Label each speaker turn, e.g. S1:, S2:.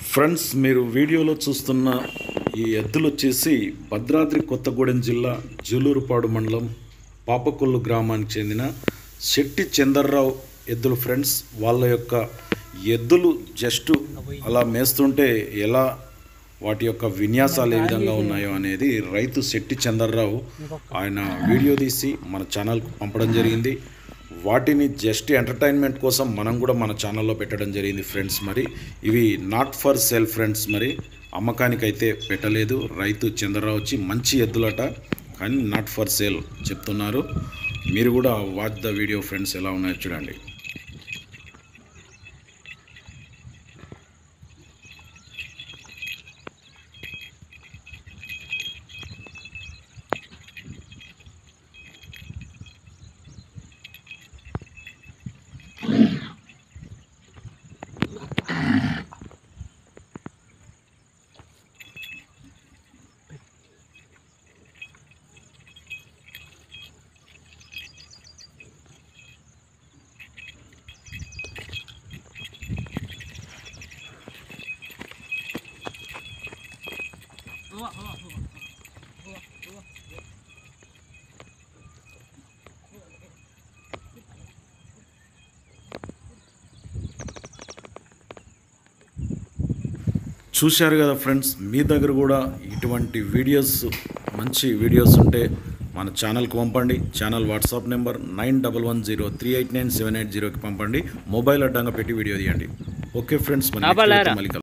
S1: Friends మీరు వీడియోలో చూస్తున్న ఈ ఎద్దులు వచ్చేసి భద్రాద్రి కొత్తగూడెం జిల్లా జూలూరుపాడు మండలం పాపకొల్లు గ్రామానికి చెందిన శెట్టి చందర్రావు ఎద్దులు ఫ్రెండ్స్ వాళ్ళ యొక్క ఎద్దులు జస్ట్ అలా మేస్తుంటే ఎలా వాటి యొక్క విన్యాసాలు ఏ విధంగా ఉన్నాయో అనేది రైతు శెట్టి చందర్రావు ఆయన వీడియో తీసి మన ఛానల్కు పంపడం జరిగింది వాటిని జస్ట్ ఎంటర్టైన్మెంట్ కోసం మనం కూడా మన ఛానల్లో పెట్టడం జరిగింది ఫ్రెండ్స్ మరి ఇవి నాట్ ఫర్ సేల్ ఫ్రెండ్స్ మరి అమ్మకానికి అయితే పెట్టలేదు రైతు చంద్రరావు వచ్చి మంచి ఎద్దులట కానీ నాట్ ఫర్ సేల్ చెప్తున్నారు మీరు కూడా వాచ్ ద వీడియో ఫ్రెండ్స్ ఎలా ఉన్నాయో చూడండి చూశారు కదా ఫ్రెండ్స్ మీ దగ్గర కూడా ఇటువంటి వీడియోస్ మంచి వీడియోస్ ఉంటే మన ఛానల్కి పంపండి channel WhatsApp number nine double one zero three eight nine seven eight జీరోకి పంపండి మొబైల్ అడ్డంగా పెట్టి వీడియో తీయండి ఓకే ఫ్రెండ్స్ మరి next video తో మళ్ళీ కలుద్దాం.